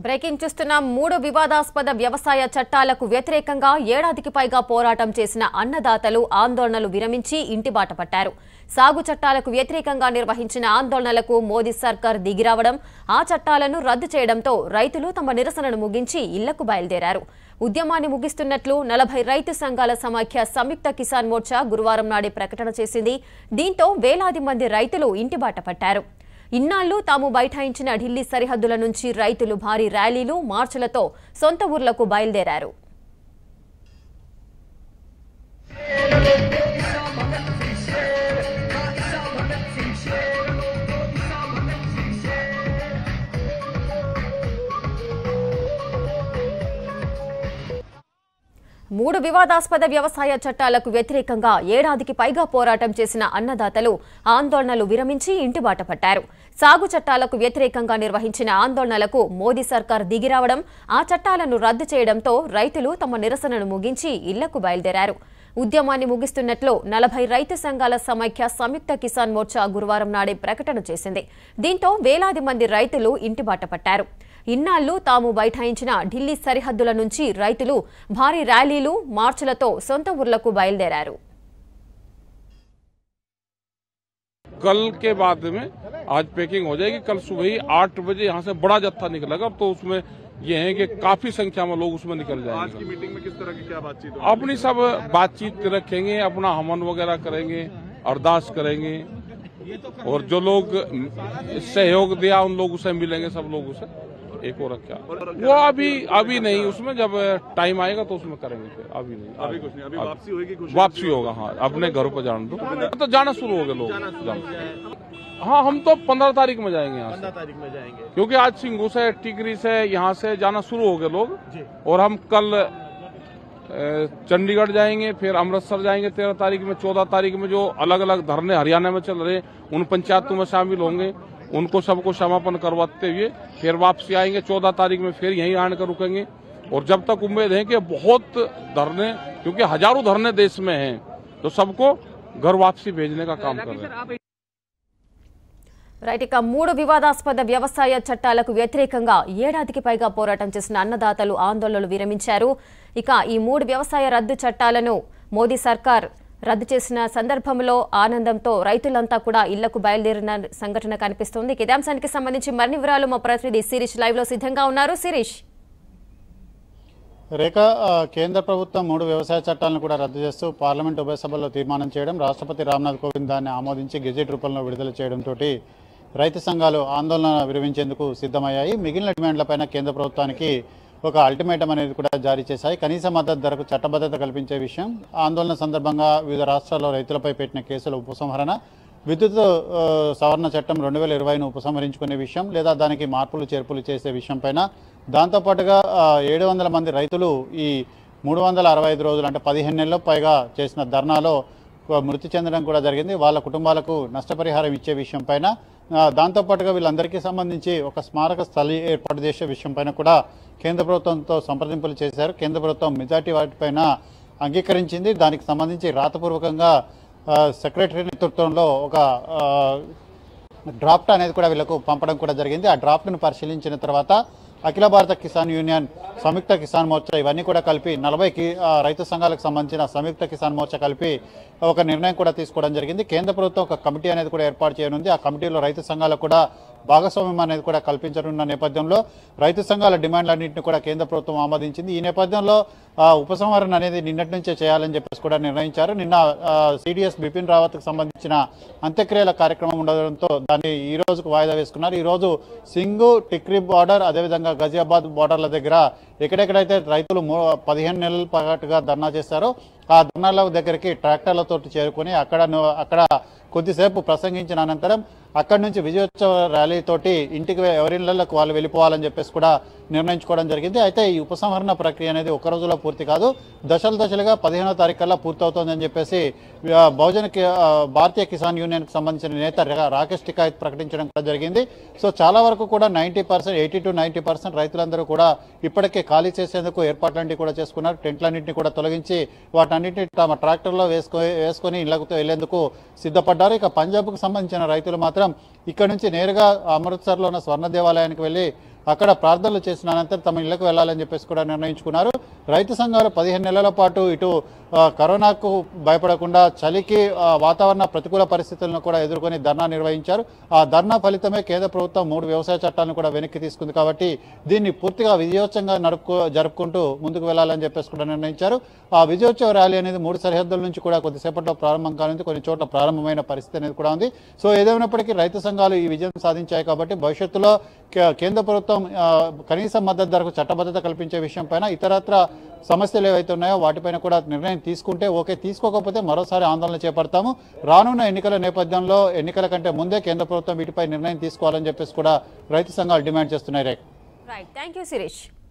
Breaking చూస్తున్నాం మూడు వివాదాస్పద వ్యవసాయ చట్టాలకు వ్యతిరేకంగా ఏడాదికి పైగా పోరాటం చేసిన అన్నదాతలు ఆందోళనలు విరమించి ఇంటిబాట పట్టారు సాగు చట్టాలకు వ్యతిరేకంగా నిర్వహించిన ఆందోళనలకు మోదీ సర్కార్ దిగిరావడం ఆ చట్టాలను రద్దు చేయడంతో రైతులు తమ నిరసనను ముగించి ఇళ్లకు బయలుదేరారు ఉద్యమాన్ని ముగిస్తున్నట్లు నలభై రైతు సంఘాల సమాఖ్య సంయుక్త కిసాన్ మోర్చా గురువారం నాడే ప్రకటన చేసింది దీంతో వేలాది మంది రైతులు ఇంటిబాట పట్టారు ఇన్నాళ్లు తాము బైఠాయించిన ఢిల్లీ సరిహద్దుల నుంచి రైతులు భారీ ర్యాలీలు మార్చులతో సొంత ఊర్లకు బయలుదేరారు మూడు వివాదాస్పద వ్యవసాయ చట్టాలకు వ్యతిరేకంగా ఏడాదికి పైగా పోరాటం చేసిన అన్నదాతలు ఆందోళనలు విరమించి ఇంటిబాట పట్టారు సాగు చట్టాలకు వ్యతిరేకంగా నిర్వహించిన ఆందోళనలకు మోదీ సర్కార్ దిగిరావడం ఆ చట్టాలను రద్దు చేయడంతో రైతులు తమ నిరసనను ముగించి ఇళ్లకు బయలుదేరారు ఉద్యమాన్ని ముగిస్తున్నట్లు నలభై రైతు సంఘాల సమైక్య సంయుక్త కిసాన్ మోర్చా గురువారం నాడే ప్రకటన చేసింది దీంతో వేలాది మంది రైతులు ఇంటిబాట పట్టారు ఇన్నాళ్లు తాము బైఠాయించిన ఢిల్లీ సరిహద్దుల నుంచి రైతులు భారీ ర్యాలీలు మార్చులతో సొంత ఊర్లకు బయలుదేరారు कल के बाद में आज पैकिंग हो जाएगी कल सुबह ही आठ बजे यहाँ से बड़ा जत्था निकलेगा तो उसमें ये है कि काफी संख्या में लोग उसमें निकल आज जाएंगे की मीटिंग में किस तरह की क्या बातचीत होगी? अपनी सब बातचीत रखेंगे अपना हमन वगैरह करेंगे अरदास करेंगे और जो लोग सहयोग दिया उन लोगों से मिलेंगे सब लोगों से एक और क्या वो अभी अभी नहीं उसमें जब टाइम आएगा तो उसमें करेंगे फिर अभी नहीं अभी कुछ नहीं अभी वापसी होगी कुछ वापसी होगा हाँ अपने घरों पर जाने दो तो जाना शुरू हो गए लोग जाना। हाँ हम तो पंद्रह तारीख में जाएंगे यहाँ से पंद्रह तारीख में जाएंगे क्योंकि आज सिंगू से टिकरी से यहाँ से जाना शुरू हो गए लोग जी। और हम कल अ, चंडीगढ़ जाएंगे फिर अमृतसर जाएंगे तेरह तारीख में चौदह तारीख में जो अलग अलग धरने हरियाणा में चल रहे हैं उन पंचायतों में शामिल होंगे उनको सबको समापन करवाते हुए फिर वापसी आएंगे चौदह तारीख में फिर यहीं आकर रुकेंगे और जब तक उम्मीद है कि बहुत धरने क्योंकि हजारों धरने देश में हैं तो सबको घर वापसी भेजने का काम कर रहे हैं రైట్ ఇక మూడు వివాదాస్పద వ్యవసాయ చట్టాలకు వ్యతిరేకంగా ఏడాదికి పైగా పోరాటం చేసిన అన్నదాతలు ఆందోళనలు విరమించారు ఇక ఈ మూడు వ్యవసాయ రద్దు చట్టాలను మోదీ సర్కార్ రద్దు చేసిన సందర్భంలో ఆనందంతో రైతులంతా కూడా ఇళ్లకు బయలుదేరిన సంఘటన కనిపిస్తోంది ఇక ఇదే అంశానికి సంబంధించి మరిన్ని వివరాలు మా ప్రతినిధి శిరీష్ లైవ్ లో సిద్ధంగా ఉన్నారు శిరీష్ రేఖ ఆ, కేంద్ర ప్రభుత్వం మూడు వ్యవసాయ చట్టాలను కూడా రద్దు చేస్తూ పార్లమెంట్ ఉభయ సభల్లో తీర్మానం చేయడం రాష్ట్రపతి రామ్నాథ్ కోవింద్ దాన్ని ఆమోదించి గెజెట్ రూపంలో విడుదల చేయడంతో రైతు సంఘాలు ఆందోళన విరమించేందుకు సిద్ధమయ్యాయి మిగిలిన డిమాండ్లపైన కేంద్ర ప్రభుత్వానికి ఒక అల్టిమేటం అనేది కూడా జారీ చేశాయి కనీస మద్దతు ధరకు చట్టబద్ధత కల్పించే విషయం ఆందోళన సందర్భంగా వివిధ రాష్ట్రాల్లో రైతులపై పెట్టిన కేసుల ఉపసంహరణ విద్యుత్ ఆ, సవరణ చట్టం రెండు వేల ఇరవైను ఉపసంహరించుకునే విషయం లేదా దానికి మార్పులు చేర్పులు చేసే విషయం పైన దాంతోపాటుగా ఏడు వందల మంది రైతులు ఈ మూడు వందల అరవై ఐదు రోజులు అంటే పదిహేను నెలల పైగా చేసిన ధర్నాలో ఆ, మృతి చెందడం కూడా జరిగింది వాళ్ళ కుటుంబాలకు నష్టపరిహారం ఇచ్చే విషయం పైన ఆ, దాంతోపాటుగా వీళ్ళందరికీ సంబంధించి ఒక స్మారక స్థలి ఏర్పాటు చేసే విషయం పైన కూడా కేంద్ర ప్రభుత్వంతో సంప్రదింపులు చేశారు కేంద్ర ప్రభుత్వం మెజార్టీ వాటిపైన అంగీకరించింది దానికి సంబంధించి రాతపూర్వకంగా ఆ, సెక్రటరీ నేతృత్వంలో ఒక ఆ, డ్రాఫ్ట్ అనేది కూడా వీళ్ళకు పంపడం కూడా జరిగింది ఆ డ్రాఫ్ట్ను పరిశీలించిన తర్వాత అఖిల భారత కిసాన్ యూనియన్ సంయుక్త కిసాన్ మోర్చా ఇవన్నీ కూడా కలిపి నలభై కి ఆ, రైతు సంఘాలకు సంబంధించిన సంయుక్త కిసాన్ మోర్చా కలిపి ఒక నిర్ణయం కూడా తీసుకోవడం జరిగింది కేంద్ర ప్రభుత్వం ఒక కమిటీ అనేది కూడా ఏర్పాటు చేయనుంది ఆ కమిటీలో రైతు సంఘాలకు కూడా భాగస్వామ్యం అనేది కూడా కల్పించనున్న నేపథ్యంలో రైతు సంఘాల డిమాండ్లన్నింటినీ కూడా కేంద్ర ప్రభుత్వం ఆమోదించింది ఈ నేపథ్యంలో ఆ, ఉపసంహరణ అనేది నిన్నటి నుంచే చేయాలని చెప్పేసి కూడా నిర్ణయించారు నిన్న సిడిఎస్ బిపిన్ రావత్కు సంబంధించిన అంత్యక్రియల కార్యక్రమం ఉండడంతో దాన్ని ఈ రోజుకు వాయిదా వేసుకున్నారు ఈ రోజు సింగు టిక్రీ బార్డర్ అదేవిధంగా గజియాబాద్ బార్డర్ల దగ్గర ఎక్కడెక్కడైతే రైతులు మూ పదిహేను నెలల పాటుగా ధర్నా చేస్తారో ఆ ధర్నాల దగ్గరికి ట్రాక్టర్లతో చేరుకొని అక్కడ ను- అక్కడ కొద్దిసేపు ప్రసంగించిన అనంతరం అక్కడి నుంచి విజయోత్సవ ర్యాలీ తోటి ఇంటికి వె- ఎవరిళ్లకు వాళ్ళు వెళ్ళిపోవాలని చెప్పేసి కూడా నిర్ణయించుకోవడం జరిగింది అయితే ఈ ఉపసంహరణ ప్రక్రియ అనేది ఒక రోజులో పూర్తి కాదు దశల దశలుగా పదిహేనో తారీఖు కల్లా పూర్తవుతోందని చెప్పేసి ఆ, బహుజన కి- ఆ, భారతీయ కిసాన్ యూనియన్కి సంబంధించిన నేత రా- రాకేష్ టికాయత్ ప్రకటించడం కూడా జరిగింది సో చాలా వరకు కూడా ninety percent eighty to ninety percent రైతులందరూ కూడా ఇప్పటికే ఖాళీ చేసేందుకు ఏర్పాట్లన్నీ కూడా చేసుకున్నారు టెంట్లన్నింటినీ కూడా తొలగించి వాటన్నింటినీ తమ ట్రాక్టర్లో వేసుకో వేసుకొని ఇళ్లకు వెళ్లేందుకు సిద్ధపడ్డారు ఇక పంజాబ్కు సంబంధించిన రైతులు మాత్రం ఇక్కడ నుంచి నేరుగా అమృత్సర్లో ఉన్న స్వర్ణ దేవాలయానికి వెళ్ళి అక్కడ ప్రార్థనలు చేసిన అనంతరం తమ ఇళ్లకు వెళ్లాలని చెప్పేసి కూడా నిర్ణయించుకున్నారు రైతు సంఘాలు పదిహేను నెలల పాటు ఇటు ఆ, కరోనాకు భయపడకుండా చలికి ఆ, వాతావరణ ప్రతికూల పరిస్థితులను కూడా ఎదుర్కొని ధర్నా నిర్వహించారు ఆ ధర్నా ఫలితమే కేంద్ర ప్రభుత్వం మూడు వ్యవసాయ చట్టాలను కూడా వెనక్కి తీసుకుంది కాబట్టి దీన్ని పూర్తిగా విజయోత్సవంగా నడుపుకో జరుపుకుంటూ ముందుకు వెళ్లాలని చెప్పేసి కూడా నిర్ణయించారు ఆ విజయోత్సవ ర్యాలీ అనేది మూడు సరిహద్దుల నుంచి కూడా కొద్దిసేపట్లో ప్రారంభం కానుంది కొన్ని చోట్ల ప్రారంభమైన పరిస్థితి అనేది కూడా ఉంది సో ఏదేమైనప్పటికీ రైతు సంఘాలు ఈ విజయం సాధించాయి కాబట్టి భవిష్యత్తులో కే- కేంద్ర ప్రభుత్వం ఆ, కనీస మద్దతు ధరకు చట్టబద్ధత కల్పించే విషయం పైన ఇతరత్ర సమస్యలు ఏవైతే ఉన్నాయో వాటిపైన కూడా నిర్ణయం తీసుకుంటే ఓకే తీసుకోకపోతే మరోసారి ఆందోళన చేపడతాము రానున్న ఎన్నికల నేపథ్యంలో ఎన్నికల కంటే ముందే కేంద్ర ప్రభుత్వం వీటిపై నిర్ణయం తీసుకోవాలని చెప్పేసి కూడా రైతు సంఘాలు డిమాండ్ చేస్తున్నాయి Rekha right thank you Sirish